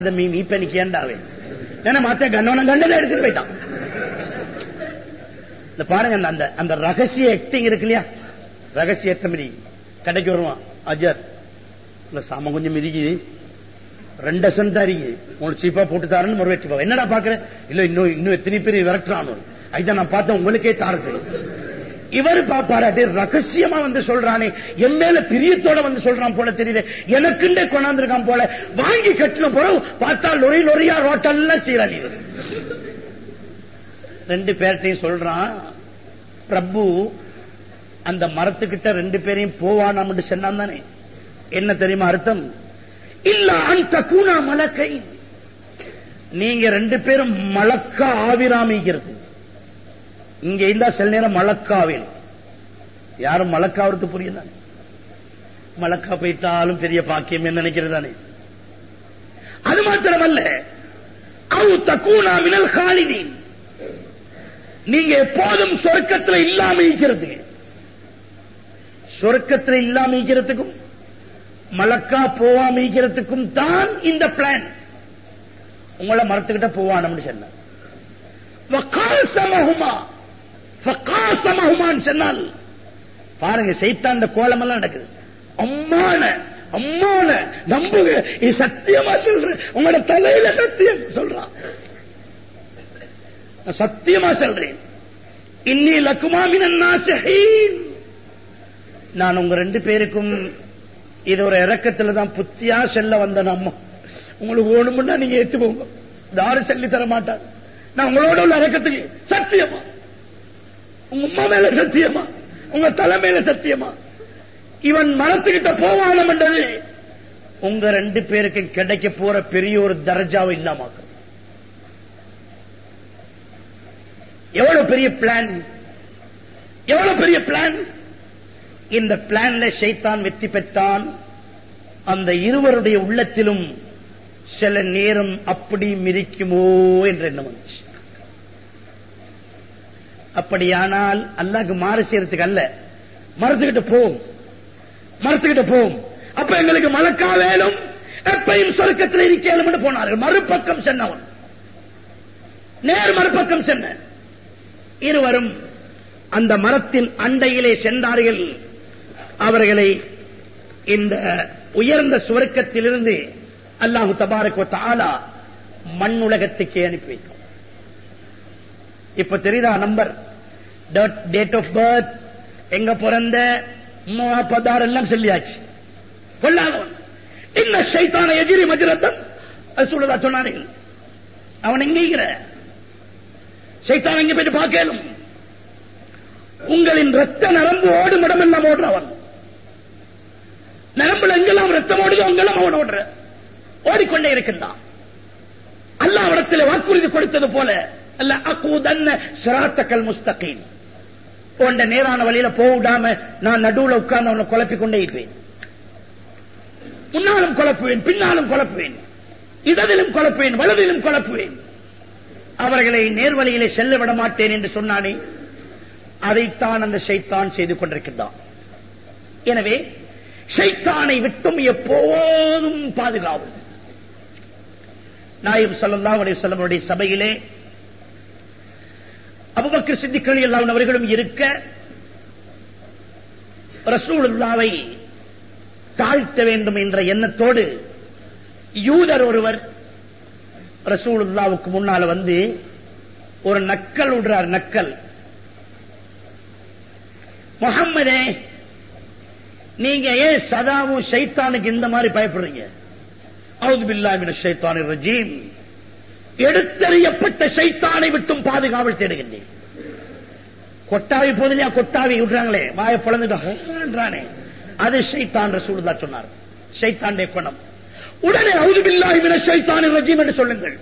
அந்த மீன் இப்ப நீ கேண்டாவே ஏன்னா மத்த கண்ணவன கண்டதை எடுத்துட்டு போயிட்டான் இந்த பாருங்க அந்த- அந்த அந்த ரகசிய ஆக்டிங் இருக்கு இல்லையா ரகசிய எத்தமதி கடைக்கு வருவான் அஜர் இல்ல சாம கொஞ்சம் மிதிக்குது ரெண்டு சென்ட் தான் இருக்குது உங்களுக்கு சீப்பா போட்டு தாரன்னு மறுபடியும் கேட்பான். என்னடா பாக்குற இல்ல இன்னும் இன்னும் எத்தனை பேர் விரட்டுறான் அதுதான் நான் பார்த்தேன் உங்களுக்கே தாரது இவர் பாப்பாராட்டி ரகசியமா வந்து சொல்றானே என் மேல பிரியத்தோட வந்து சொல்றான் போல தெரியல எனக்குண்டே கொண்டாந்துருக்கான் போல வாங்கி கட்டின போல பார்த்தா லொரி லொரியா ரோட்டெல்லாம் சீராளி ரெண்டு பேர்ட்டையும் சொல்றான் பிரபு அந்த மரத்துக்கிட்ட ரெண்டு பேரையும் போவானாம் சொன்னான் தானே என்ன தெரியுமா அர்த்தம் இல்ல அந்த கூணா மலக்கை நீங்க ரெண்டு பேரும் மலக்கா ஆவிராமிக்கிறது இங்க இருந்தா சில நேரம் மலக்காவில் யாரும் மலக்காவது புரியுதா மலக்கா போயிட்டாலும் பெரிய பாக்கியம் நினைக்கிறது தானே அது மாத்திரமல்ல அவு தக்கூனா மினல் காலிதீன் நீங்க எப்போதும் சொர்க்கத்துல இல்லாம இருக்கிறது சொர்க்கத்துல இல்லாம இருக்கிறதுக்கும் மலக்கா போவாம இருக்கிறதுக்கும் தான் இந்த பிளான் உங்களை மரத்துக்கிட்ட போவானம்னு சொன்ன வக்காசமஹுமா ஃபக்காசமஹுமான்னு சொன்னால் பாருங்க சைத்தான் இந்த கோலம் எல்லாம் நடக்குது அம்மான அம்மான நம்புங்க இது சத்தியமா சொல்றேன் உங்களோட தலையில சத்தியம் சொல்றான் நான் சத்தியமா சொல்றேன் இன்னி லக்குமா மினன் நாசிஹீன் நான் உங்க ரெண்டு பேருக்கும் இது ஒரு இறக்கத்துல தான் புத்தியா செல்ல வந்த அம்மா உங்களுக்கு வேணும்னா நீங்க ஏத்துக்கோங்க யாரும் சொல்லி தர மாட்டாங்க நான் உங்களோட உள்ள இறக்கத்துக்கு சத்தியமா உங்க அம்மா மேல சத்தியமா உங்க தலை மேல சத்தியமா இவன் மரத்துக்கிட்ட போவானம்ன்றது உங்க ரெண்டு பேருக்கு கிடைக்க போற பெரிய ஒரு தர்ஜாவை இல்லாமாக்க எவ்வளவு பெரிய பிளான் எவ்வளவு பெரிய பிளான் இந்த பிளான்ல ஷைத்தான் வெற்றி பெற்றான் அந்த இருவருடைய உள்ளத்திலும் சில நேரம் அப்படி மிதிக்குமோ என்ற எண்ணம் வந்துச்சு அப்படியானால் அல்லாஹ்க்கு மாறு செய்யறதுக்கு அல்ல மரத்துக்கிட்ட போம் மரத்துக்கிட்ட போம் அப்ப எங்களுக்கு மலக்கா வேலும் எப்பையும் சொர்க்கத்தில் இருக்கேனும் போனார்கள் மறுபக்கம் சென்னவன் நேர் மறுபக்கம் சென்ன இருவரும் அந்த மரத்தின் அண்டையிலே சென்றார்கள் அவர்களை இந்த உயர்ந்த சுவர்க்கத்திலிருந்து அல்லாஹு தபாரக் தாலா மண் உலகத்துக்கே அனுப்பி வைக்கும் இப்ப தெரியுதா நம்பர் டேட் ஆஃப் பர்த் எங்க பிறந்த பதார் எல்லாம் சொல்லியாச்சு கொள்ளாதவன் இன்ன சைத்தான எதிரி மஜரத்தம் அது சொல்லுதா சொன்னார்கள் அவன் எங்கிற சைத்தான் எங்க போயிட்டு பார்க்கலும் உங்களின் ரத்த நரம்பு ஓடும் இடமெல்லாம் ஓடுறவன் நரம்புல எங்கெல்லாம் ரத்தம் ஓடுதோ அங்கெல்லாம் அவன் ஓடுற ஓடிக்கொண்டே இருக்கின்றான் அல்லாஹ் இடத்துல வாக்குறுதி கொடுத்தது போல அல்ல அக்கூதன்ன சிராத்தக்கல் முஸ்தகீம் போன்ற நேரான வழியில போடாம நான் நடுவுல உட்கார்ந்து அவனை குழப்பிக் கொண்டே இருப்பேன் முன்னாலும் குழப்புவேன் பின்னாலும் குழப்புவேன் இடதிலும் குழப்புவேன் வலதிலும் குழப்புவேன் அவர்களை நேர்வழியிலே செல்ல விட மாட்டேன் என்று சொன்னானே அதைத்தான் அந்த ஷைத்தான் செய்து கொண்டிருக்கின்றான் எனவே ஷைத்தானை விட்டும் எப்போதும் பாதுகாவும் நாயம் ஸல்லல்லாஹு அலைஹி வஸல்லமுடைய சபையிலே அபூபக்கர் சித்திக் ரலியல்லாஹு அன்ஹு அவர்களும் இருக்க ரசூலுல்லாவை தாழ்த்த வேண்டும் என்ற எண்ணத்தோடு யூதர் ஒருவர் ரசூலுல்லாவுக்கு முன்னால வந்து ஒரு நக்கல் விடுறார் நக்கல் முகம்மதே நீங்க ஏன் சதாவும் ஷைத்தானுக்கு இந்த மாதிரி பயப்படுறீங்க அவுது பில்லாமின ஷைத்தானி ரஜீம் எடுத்தறியப்பட்ட ஷைத்தானை விட்டும் பாதுகாவல் தேடுகின்றேன் கொட்டாவி போதிலையா கொட்டாவி விடுறாங்களே வாய பிளந்துட்டானே அது ஷைத்தான் ரசூலுல்லா சொன்னார் ஷைத்தாண்டே குணம் உடனே அவுது பில்லாமின ஷைத்தானி ரஜீம் என்று சொல்லுங்கள்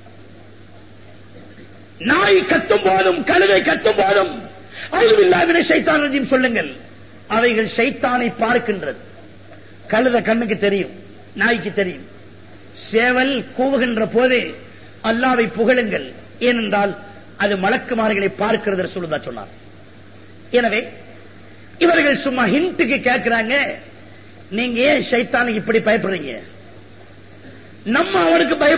நாய் கத்தும் போதும் கழுதை கத்தும் போதும் அவுதுபில்லாவின ஷைத்தான் ரஜீம் சொல்லுங்கள் அவைகள் ஷைத்தானை பார்க்கின்றது கழுத கண்ணுக்கு தெரியும் நாய்க்கு தெரியும் சேவல் கூவுகின்ற போதே அல்லாவை புகழுங்கள் ஏனென்றால் அது மலக்குமார்களை பார்க்கிறது சொல்லுதா சொன்னார் எனவே இவர்கள் சும்மா ஹிண்ட்டுக்கு கேட்கிறாங்க நீங்க ஏன் ஷைத்தானுக்கு இப்படி பயப்படுறீங்க நம்ம அவனுக்கு பய